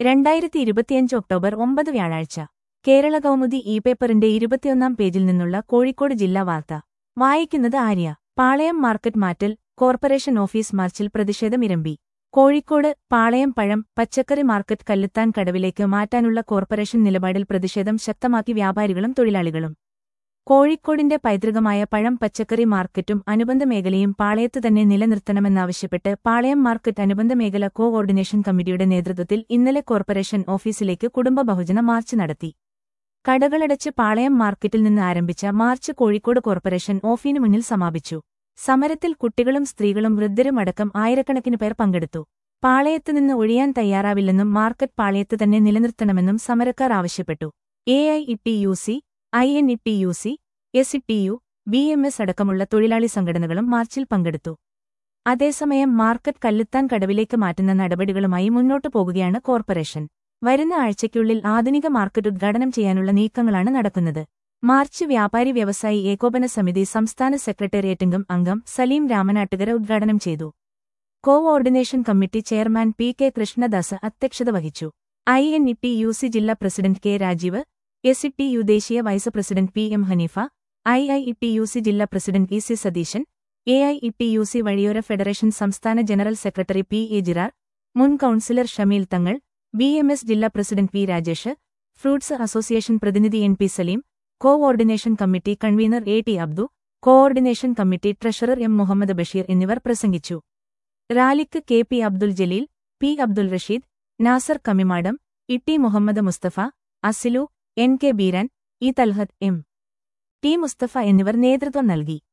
രണ്ടായിരത്തി ഇരുപത്തിയഞ്ച് ഒക്ടോബർ ഒമ്പത് വ്യാഴാഴ്ച കേരള കൗമുദി ഇ പേപ്പറിന്റെ ഇരുപത്തിയൊന്നാം പേജിൽ നിന്നുള്ള കോഴിക്കോട് ജില്ലാ വാർത്ത വായിക്കുന്നത് ആര്യ പാളയം മാർക്കറ്റ് മാറ്റൽ കോർപ്പറേഷൻ ഓഫീസ് മാർച്ചിൽ പ്രതിഷേധമിരമ്പി കോഴിക്കോട് പാളയം പഴം പച്ചക്കറി മാർക്കറ്റ് കല്ലുത്താൻ കടവിലേക്ക് മാറ്റാനുള്ള കോർപ്പറേഷൻ നിലപാടിൽ പ്രതിഷേധം ശക്തമാക്കി വ്യാപാരികളും തൊഴിലാളികളും കോഴിക്കോടിന്റെ പൈതൃകമായ പഴം പച്ചക്കറി മാർക്കറ്റും അനുബന്ധ മേഖലയും പാളയത്ത് തന്നെ നിലനിർത്തണമെന്നാവശ്യപ്പെട്ട് പാളയം മാർക്കറ്റ് അനുബന്ധ മേഖല കോ ഓർഡിനേഷൻ കമ്മിറ്റിയുടെ നേതൃത്വത്തിൽ ഇന്നലെ കോർപ്പറേഷൻ ഓഫീസിലേക്ക് കുടുംബ ബഹുജന മാർച്ച് നടത്തി കടകളടച്ച് പാളയം മാർക്കറ്റിൽ നിന്ന് ആരംഭിച്ച മാർച്ച് കോഴിക്കോട് കോർപ്പറേഷൻ ഓഫീനു മുന്നിൽ സമാപിച്ചു സമരത്തിൽ കുട്ടികളും സ്ത്രീകളും വൃദ്ധരും അടക്കം ആയിരക്കണക്കിന് പേർ പങ്കെടുത്തു പാളയത്ത് നിന്ന് ഒഴിയാൻ തയ്യാറാവില്ലെന്നും മാർക്കറ്റ് പാളയത്ത് തന്നെ നിലനിർത്തണമെന്നും സമരക്കാർ ആവശ്യപ്പെട്ടു A I E T U C I N E T U C S E T U B M S അടക്കമുള്ള തൊഴിലാളി സംഘടനകളും മാർച്ചിൽ പങ്കെടുത്തു അതേസമയം മാർക്കറ്റ് കല്ലുത്താൻ കടവിലേക്ക് മാറ്റുന്ന നടപടികളുമായി മുന്നോട്ടു പോകുകയാണ് കോർപ്പറേഷൻ വരുന്ന ആഴ്ചയ്ക്കുള്ളിൽ ആധുനിക മാർക്കറ്റ് ഉദ്ഘാടനം ചെയ്യാനുള്ള നീക്കങ്ങളാണ് നടക്കുന്നത് മാർച്ച് വ്യാപാരി വ്യവസായി ഏകോപന സമിതി സംസ്ഥാന സെക്രട്ടേറിയറ്റംഗം അംഗം സലീം രാമനാട്ടുകര ഉദ്ഘാടനം ചെയ്തു coordination committee chairman P K Krishnadas അധ്യക്ഷത വഹിച്ചു I N E T U C ജില്ലാ president K Rajeev S E T U ദേശീയ vice president P M Haneefa I I E T U C ജില്ലാ president E C Satheesan A I E T U C വഴിയോര federation സംസ്ഥാന general secretary P A Jirar മുൻ councillor Shameel Thangal B M S ജില്ലാ president P Rajesh fruits association പ്രതിനിധി N P Saleem coordination committee convener A T Abdu coordination committee treasurer M Muhammad Basheer എന്നിവർ പ്രസംഗിച്ചു റാലിക്ക് K P Abdul Jaleel P Abdul Rasheed Nasar Kamimadam Itty Muhammad Musthafa Asilu N K Beeran E Thalhath M T Musthafa എന്നിവർ നേതൃത്വം നൽകി